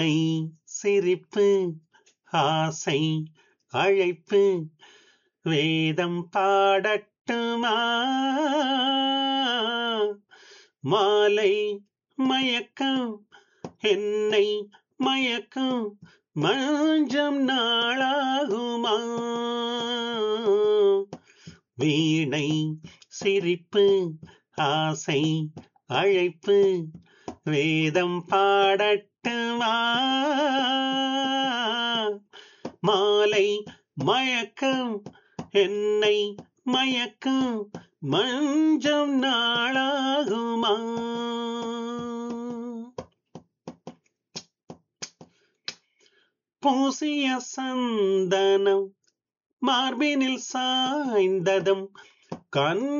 சிரிப்பு ஆசை அழைப்பு வேதம் பாடட்டுமா மாலை மயக்கம் என்னை மயக்கம் மஞ்சம் நாளாகுமா வீணை சிரிப்பு ஆசை அழைப்பு வேதம் பாடட்டுமா மாலை மயக்கம் என்னை மயக்கம் மஞ்சம் நாளாகுமா பூசிய சந்தனம் மார்பினில் சாய்ந்ததும் கண்